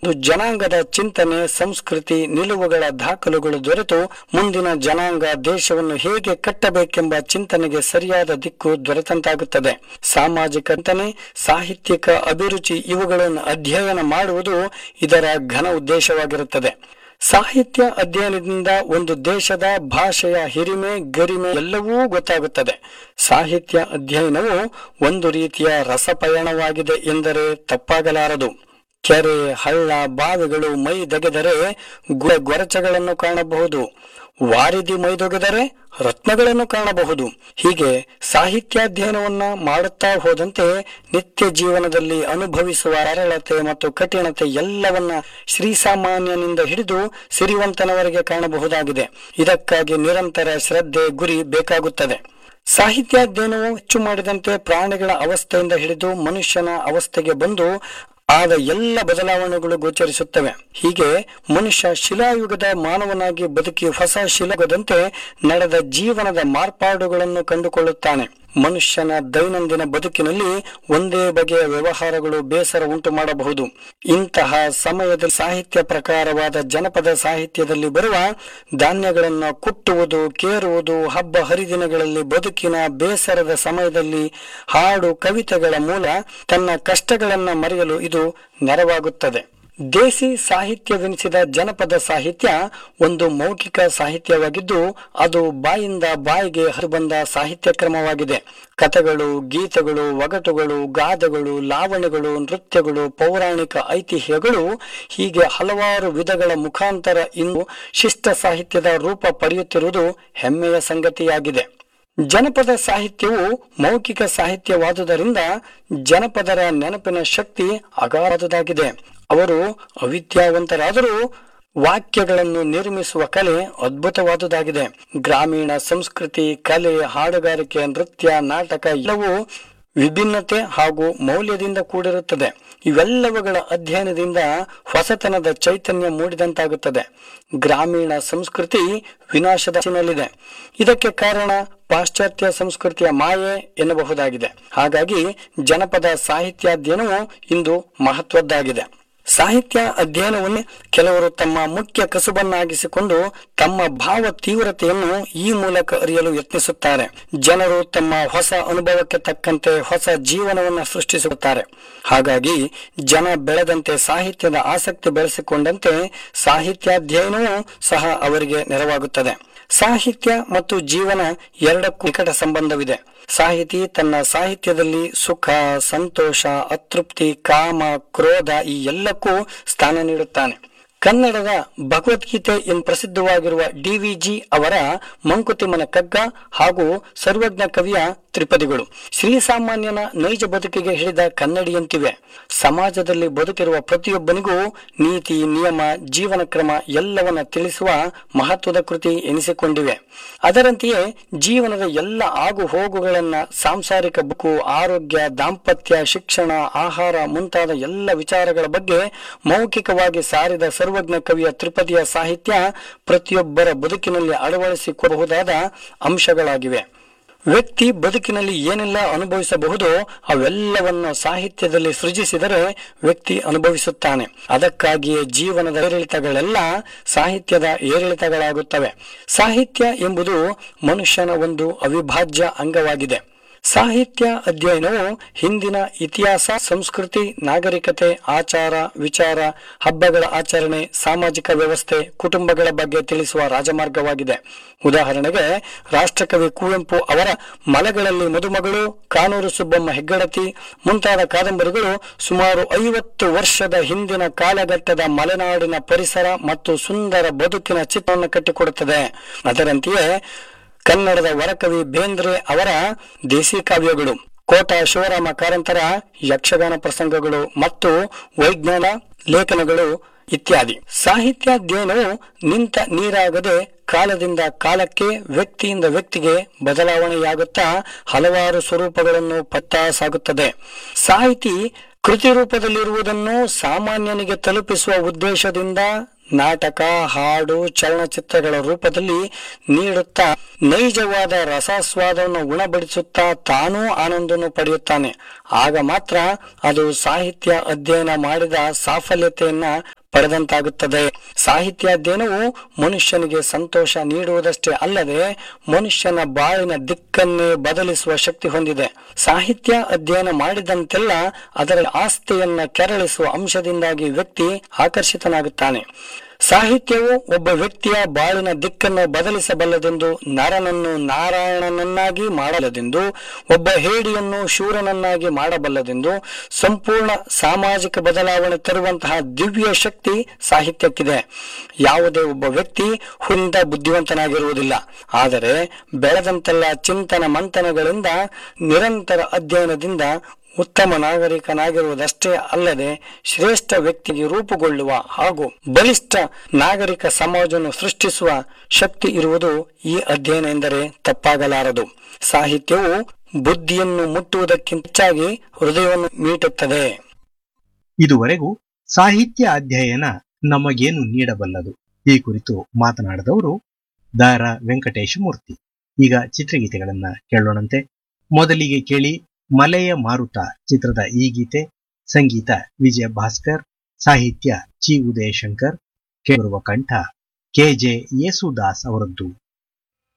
ಇದು ಜನಾಂಗದ ಚಿಂತನೆ ಸಂಸ್ಕೃತಿ ನಿಲುವುಗಳ ದಾಖಲುಗಳು ದೊರೆತು ಮುಂದಿನ ಜನಾಂಗ ದೇಶವನ್ನು ಹೇಗೆ ಕಟ್ಟಬೇಕೆಂಬ ಚಿಂತನೆಗೆ ಸರಿಯಾದ ದಿಕ್ಕು ದೊರೆತಂತಾಗುತ್ತದೆ ಸಾಮಾಜಿಕ ಚಿಂತನೆ ಸಾಹಿತ್ಯಿಕ ಅಭಿರುಚಿ ಇವುಗಳನ್ನು ಅಧ್ಯಯನ ಮಾಡುವುದು ಇದರ ಘನ ಉದ್ದೇಶವಾಗಿರುತ್ತದೆ ಸಾಹಿತ್ಯ ಅಧ್ಯಯನದಿಂದ ಒಂದು ದೇಶದ ಭಾಷೆಯ ಹಿರಿಮೆ ಗರಿಮೆ ಎಲ್ಲವೂ ಗೊತ್ತಾಗುತ್ತದೆ ಸಾಹಿತ್ಯ ಅಧ್ಯಯನವು ಒಂದು ರೀತಿಯ ರಸಪಯಣವಾಗಿದೆ ಎಂದರೆ ತಪ್ಪಾಗಲಾರದು ಕೆರೆ ಹಳ್ಳ ಬಾವಿಗಳು ಮೈ ದಗೆದರೆ ಗೊ- ಗೊರಚಗಳನ್ನು ಕಾಣಬಹುದು ವಾರಿದಿ ಮೈದೊಗೆದರೆ ರತ್ನಗಳನ್ನು ಕಾಣಬಹುದು ಹೀಗೆ ಸಾಹಿತ್ಯಾಧ್ಯಯನವನ್ನ ಮಾಡುತ್ತಾ ಹೋದಂತೆ ನಿತ್ಯ ಜೀವನದಲ್ಲಿ ಅನುಭವಿಸುವ ಸರಳತೆ ಮತ್ತು ಕಠಿಣತೆ ಎಲ್ಲವನ್ನ ಶ್ರೀಸಾಮಾನ್ಯನಿಂದ ಹಿಡಿದು ಸಿರಿವಂತನವರೆಗೆ ಕಾಣಬಹುದಾಗಿದೆ ಇದಕ್ಕಾಗಿ ನಿರಂತರ ಶ್ರದ್ಧೆ ಗುರಿ ಬೇಕಾಗುತ್ತದೆ ಸಾಹಿತ್ಯಾಧ್ಯಯನವು ಹೆಚ್ಚು ಮಾಡಿದಂತೆ ಪ್ರಾಣಿಗಳ ಅವಸ್ಥೆಯಿಂದ ಹಿಡಿದು ಮನುಷ್ಯನ ಅವಸ್ಥೆಗೆ ಬಂದು ಆದ ಎಲ್ಲ ಬದಲಾವಣೆಗಳು ಗೋಚರಿಸುತ್ತವೆ ಹೀಗೆ ಮನುಷ್ಯ ಶಿಲಾಯುಗದ ಮಾನವನಾಗಿ ಬದುಕಿ ಹೊಸ ಶಿಲಾಯುಗದಂತೆ ನಡೆದ ಜೀವನದ ಮಾರ್ಪಾಡುಗಳನ್ನು ಕಂಡುಕೊಳ್ಳುತ್ತಾನೆ ಮನುಷ್ಯನ ದೈನಂದಿನ ಬದುಕಿನಲ್ಲಿ ಒಂದೇ ಬಗೆಯ ವ್ಯವಹಾರಗಳು ಬೇಸರ ಉಂಟು ಮಾಡಬಹುದು ಇಂತಹ ಸಮಯದಲ್ಲಿ ಸಾಹಿತ್ಯ ಪ್ರಕಾರವಾದ ಜನಪದ ಸಾಹಿತ್ಯದಲ್ಲಿ ಬರುವ ಧಾನ್ಯಗಳನ್ನು ಕುಟ್ಟುವುದು ಕೇರುವುದು ಹಬ್ಬ ಹರಿದಿನಗಳಲ್ಲಿ ಬದುಕಿನ ಬೇಸರದ ಸಮಯದಲ್ಲಿ ಹಾಡು ಕವಿತೆಗಳ ಮೂಲ ತನ್ನ ಕಷ್ಟಗಳನ್ನ ಮರೆಯಲು ಇದು ನೆರವಾಗುತ್ತದೆ ದೇಸಿ ಸಾಹಿತ್ಯವೆನಿಸಿದ ಜನಪದ ಸಾಹಿತ್ಯ ಒಂದು ಮೌಖಿಕ ಸಾಹಿತ್ಯವಾಗಿದ್ದು ಅದು ಬಾಯಿಂದ ಬಾಯಿಗೆ ಹರಿಬಂದ ಸಾಹಿತ್ಯ ಕ್ರಮವಾಗಿದೆ ಕಥೆಗಳು ಗೀತೆಗಳು ಒಗಟುಗಳು ಗಾದೆಗಳು ಲಾವಣಿಗಳು ನೃತ್ಯಗಳು ಪೌರಾಣಿಕ ಐತಿಹ್ಯಗಳು ಹೀಗೆ ಹಲವಾರು ವಿಧಗಳ ಮುಖಾಂತರ ಇಂದು ಶಿಷ್ಟ ಸಾಹಿತ್ಯದ ರೂಪ ಪಡೆಯುತ್ತಿರುವುದು ಹೆಮ್ಮೆಯ ಸಂಗತಿಯಾಗಿದೆ ಜನಪದ ಸಾಹಿತ್ಯವು ಮೌಖಿಕ ಸಾಹಿತ್ಯವಾದುದರಿಂದ ಜನಪದರ ನೆನಪಿನ ಶಕ್ತಿ ಅಗಾಧದಾಗಿದೆ ಅವರು ಅವಿದ್ಯಾವಂತರಾದರೂ ವಾಕ್ಯಗಳನ್ನು ನಿರ್ಮಿಸುವ ಕಲೆ ಅದ್ಭುತವಾದುದಾಗಿದೆ ಗ್ರಾಮೀಣ ಸಂಸ್ಕೃತಿ ಕಲೆ ಹಾಡುಗಾರಿಕೆ ನೃತ್ಯ ನಾಟಕ ಎಲ್ಲವೂ ವಿಭಿನ್ನತೆ ಹಾಗೂ ಮೌಲ್ಯದಿಂದ ಕೂಡಿರುತ್ತದೆ ಇವೆಲ್ಲವುಗಳ ಅಧ್ಯಯನದಿಂದ ಹೊಸತನದ ಚೈತನ್ಯ ಮೂಡಿದಂತಾಗುತ್ತದೆ ಗ್ರಾಮೀಣ ಸಂಸ್ಕೃತಿ ವಿನಾಶದ ಚಿನಲ್ಲಿದೆ ಇದಕ್ಕೆ ಕಾರಣ ಪಾಶ್ಚಾತ್ಯ ಸಂಸ್ಕೃತಿಯ ಮಾಯೆ ಎನ್ನಬಹುದಾಗಿದೆ ಹಾಗಾಗಿ ಜನಪದ ಸಾಹಿತ್ಯಾಧ್ಯಯನವು ಇಂದು ಮಹತ್ವದ್ದಾಗಿದೆ ಸಾಹಿತ್ಯ ಅಧ್ಯಯನವನ್ನೇ ಕೆಲವರು ತಮ್ಮ ಮುಖ್ಯ ಕಸುಬನ್ನಾಗಿಸಿಕೊಂಡು ತಮ್ಮ ಭಾವ ತೀವ್ರತೆಯನ್ನು ಈ ಮೂಲಕ ಅರಿಯಲು ಯತ್ನಿಸುತ್ತಾರೆ ಜನರು ತಮ್ಮ ಹೊಸ ಅನುಭವಕ್ಕೆ ತಕ್ಕಂತೆ ಹೊಸ ಜೀವನವನ್ನು ಸೃಷ್ಟಿಸುತ್ತಾರೆ ಹಾಗಾಗಿ ಜನ ಬೆಳೆದಂತೆ ಸಾಹಿತ್ಯದ ಆಸಕ್ತಿ ಬೆಳೆಸಿಕೊಂಡಂತೆ ಸಾಹಿತ್ಯಾಧ್ಯಯನವೂ ಸಹ ಅವರಿಗೆ ನೆರವಾಗುತ್ತದೆ ಸಾಹಿತ್ಯ ಮತ್ತು ಜೀವನ ಎರಡಕ್ಕೂ ನಿಕಟ ಸಂಬಂಧವಿದೆ ಸಾಹಿತಿ ತನ್ನ ಸಾಹಿತ್ಯದಲ್ಲಿ ಸುಖ ಸಂತೋಷ ಅತೃಪ್ತಿ ಕಾಮ ಕ್ರೋಧ ಈ ಎಲ್ಲಕ್ಕೂ ಸ್ಥಾನ ನೀಡುತ್ತಾನೆ ಕನ್ನಡದ ಭಗವದ್ಗೀತೆ ಎಂದು ಪ್ರಸಿದ್ಧವಾಗಿರುವ ಡಿವಿಜಿ ಅವರ ಮಂಕುತಿಮ್ಮನ ಕಗ್ಗ ಹಾಗೂ ಸರ್ವಜ್ಞ ಕವಿಯ ತ್ರಿಪದಿಗಳು ಶ್ರೀಸಾಮಾನ್ಯನ ನೈಜ ಬದುಕಿಗೆ ಹಿಡಿದ ಕನ್ನಡಿಯಂತಿವೆ ಸಮಾಜದಲ್ಲಿ ಬದುಕಿರುವ ಪ್ರತಿಯೊಬ್ಬನಿಗೂ ನೀತಿ ನಿಯಮ ಜೀವನ ಕ್ರಮ ಎಲ್ಲವನ್ನ ತಿಳಿಸುವ ಮಹತ್ವದ ಕೃತಿ ಎನಿಸಿಕೊಂಡಿವೆ ಅದರಂತೆಯೇ ಜೀವನದ ಎಲ್ಲ ಆಗು ಹೋಗುಗಳನ್ನ ಸಾಂಸಾರಿಕ ಬುಕು ಆರೋಗ್ಯ ದಾಂಪತ್ಯ ಶಿಕ್ಷಣ ಆಹಾರ ಮುಂತಾದ ಎಲ್ಲ ವಿಚಾರಗಳ ಬಗ್ಗೆ ಮೌಖಿಕವಾಗಿ ಸಾರಿದ ಸರ್ವಜ್ಞ ಕವಿಯ ತ್ರಿಪದಿಯ ಸಾಹಿತ್ಯ ಪ್ರತಿಯೊಬ್ಬರ ಬದುಕಿನಲ್ಲಿ ಅಳವಡಿಸಿಕೊಳ್ಳಬಹುದಾದ ಅಂಶಗಳಾಗಿವೆ ವ್ಯಕ್ತಿ ಬದುಕಿನಲ್ಲಿ ಏನೆಲ್ಲ ಅನುಭವಿಸಬಹುದೋ ಅವೆಲ್ಲವನ್ನು ಸಾಹಿತ್ಯದಲ್ಲಿ ಸೃಜಿಸಿದರೆ ವ್ಯಕ್ತಿ ಅನುಭವಿಸುತ್ತಾನೆ ಅದಕ್ಕಾಗಿಯೇ ಜೀವನದ ಏರಿಳಿತಗಳೆಲ್ಲ ಸಾಹಿತ್ಯದ ಏರಿಳಿತಗಳಾಗುತ್ತವೆ ಸಾಹಿತ್ಯ ಎಂಬುದು ಮನುಷ್ಯನ ಒಂದು ಅವಿಭಾಜ್ಯ ಅಂಗವಾಗಿದೆ ಸಾಹಿತ್ಯ ಅಧ್ಯಯನವು ಹಿಂದಿನ ಇತಿಹಾಸ ಸಂಸ್ಕೃತಿ ನಾಗರಿಕತೆ ಆಚಾರ ವಿಚಾರ ಹಬ್ಬಗಳ ಆಚರಣೆ ಸಾಮಾಜಿಕ ವ್ಯವಸ್ಥೆ ಕುಟುಂಬಗಳ ಬಗ್ಗೆ ತಿಳಿಸುವ ರಾಜಮಾರ್ಗವಾಗಿದೆ ಉದಾಹರಣೆಗೆ ರಾಷ್ಟ್ರಕವಿ ಕುವೆಂಪು ಅವರ ಮಲೆಗಳಲ್ಲಿ ಮದುಮಗಳು ಕಾನೂರು ಸುಬ್ಬಮ್ಮ ಹೆಗ್ಗಡತಿ ಮುಂತಾದ ಕಾದಂಬರಿಗಳು ಸುಮಾರು ಐವತ್ತು ವರ್ಷದ ಹಿಂದಿನ ಕಾಲಘಟ್ಟದ ಮಲೆನಾಡಿನ ಪರಿಸರ ಮತ್ತು ಸುಂದರ ಬದುಕಿನ ಚಿತ್ರವನ್ನು ಕಟ್ಟಿಕೊಡುತ್ತದೆ ಅದರಂತೆಯೇ ಕನ್ನಡದ ವರಕವಿ ಬೇಂದ್ರೆ ಅವರ ದೇಸಿ ಕಾವ್ಯಗಳು ಕೋಟ ಶಿವರಾಮ ಕಾರಂತರ ಯಕ್ಷಗಾನ ಪ್ರಸಂಗಗಳು ಮತ್ತು ವೈಜ್ಞಾನ ಲೇಖನಗಳು ಇತ್ಯಾದಿ ಸಾಹಿತ್ಯಾಧ್ಯಯನವು ನಿಂತ ನೀರಾಗದೆ ಕಾಲದಿಂದ ಕಾಲಕ್ಕೆ ವ್ಯಕ್ತಿಯಿಂದ ವ್ಯಕ್ತಿಗೆ ಬದಲಾವಣೆಯಾಗುತ್ತಾ ಹಲವಾರು ಸ್ವರೂಪಗಳನ್ನು ಪತ್ತಾ ಸಾಗುತ್ತದೆ ಸಾಹಿತಿ ಕೃತಿ ರೂಪದಲ್ಲಿರುವುದನ್ನು ಸಾಮಾನ್ಯನಿಗೆ ತಲುಪಿಸುವ ಉದ್ದೇಶದಿಂದ ನಾಟಕ ಹಾಡು ಚಲನಚಿತ್ರಗಳ ರೂಪದಲ್ಲಿ ನೀಡುತ್ತಾ ನೈಜವಾದ ರಸಾಸ್ವಾದವನ್ನು ಉಣಬಡಿಸುತ್ತಾ ತಾನೂ ಆನಂದವನ್ನು ಪಡೆಯುತ್ತಾನೆ ಆಗ ಮಾತ್ರ ಅದು ಸಾಹಿತ್ಯ ಅಧ್ಯಯನ ಮಾಡಿದ ಸಾಫಲ್ಯತೆಯನ್ನ ಪಡೆದಂತಾಗುತ್ತದೆ ಸಾಹಿತ್ಯ ಅಧ್ಯಯನವು ಮನುಷ್ಯನಿಗೆ ಸಂತೋಷ ನೀಡುವುದಷ್ಟೇ ಅಲ್ಲದೆ ಮನುಷ್ಯನ ಬಾಳಿನ ದಿಕ್ಕನ್ನೇ ಬದಲಿಸುವ ಶಕ್ತಿ ಹೊಂದಿದೆ ಸಾಹಿತ್ಯ ಅಧ್ಯಯನ ಮಾಡಿದಂತೆಲ್ಲ ಅದರ ಆಸ್ತಿಯನ್ನ ಕೆರಳಿಸುವ ಅಂಶದಿಂದಾಗಿ ವ್ಯಕ್ತಿ ಆಕರ್ಷಿತನಾಗುತ್ತಾನೆ ಸಾಹಿತ್ಯವು ಒಬ್ಬ ವ್ಯಕ್ತಿಯ ಬಾಳಿನ ದಿಕ್ಕನ್ನು ಬದಲಿಸಬಲ್ಲದೆಂದು ನರನನ್ನು ನಾರಾಯಣನನ್ನಾಗಿ ಮಾಡಲದೆಂದು ಒಬ್ಬ ಹೇಡಿಯನ್ನು ಶೂರನನ್ನಾಗಿ ಮಾಡಬಲ್ಲದೆಂದು ಸಂಪೂರ್ಣ ಸಾಮಾಜಿಕ ಬದಲಾವಣೆ ತರುವಂತಹ ದಿವ್ಯ ಶಕ್ತಿ ಸಾಹಿತ್ಯಕ್ಕಿದೆ ಯಾವುದೇ ಒಬ್ಬ ವ್ಯಕ್ತಿ ಹುಂದ ಬುದ್ಧಿವಂತನಾಗಿರುವುದಿಲ್ಲ ಆದರೆ ಬೆಳೆದಂತೆಲ್ಲ ಚಿಂತನ ಮಂಥನಗಳಿಂದ ನಿರಂತರ ಅಧ್ಯಯನದಿಂದ ಉತ್ತಮ ನಾಗರಿಕನಾಗಿರುವುದಷ್ಟೇ ಅಲ್ಲದೆ ಶ್ರೇಷ್ಠ ವ್ಯಕ್ತಿಗೆ ರೂಪುಗೊಳ್ಳುವ ಹಾಗೂ ಬಲಿಷ್ಠ ನಾಗರಿಕ ಸಮಾಜವನ್ನು ಸೃಷ್ಟಿಸುವ ಶಕ್ತಿ ಇರುವುದು ಈ ಅಧ್ಯಯನ ಎಂದರೆ ತಪ್ಪಾಗಲಾರದು ಸಾಹಿತ್ಯವು ಬುದ್ಧಿಯನ್ನು ಮುಟ್ಟುವುದಕ್ಕಿಂತ ಹೆಚ್ಚಾಗಿ ಹೃದಯವನ್ನು ಮೀಟುತ್ತದೆ ಇದುವರೆಗೂ ಸಾಹಿತ್ಯ ಅಧ್ಯಯನ ನಮಗೇನು ನೀಡಬಲ್ಲದು ಈ ಕುರಿತು ಮಾತನಾಡಿದವರು ದಾರ ವೆಂಕಟೇಶ ಮೂರ್ತಿ ಈಗ ಚಿತ್ರಗೀತೆಗಳನ್ನ ಕೇಳೋಣಂತೆ ಮೊದಲಿಗೆ ಕೇಳಿ ಮಲೆಯ ಮಾರುತ ಚಿತ್ರದ ಈ ಗೀತೆ ಸಂಗೀತ ವಿಜಯ ಭಾಸ್ಕರ್ ಸಾಹಿತ್ಯ ಚಿ ಉದಯಶಂಕರ್ ಕೇಳುವ ಕಂಠ ಕೆ ಜೆ ಯೇಸುದಾಸ್ ಅವರದ್ದು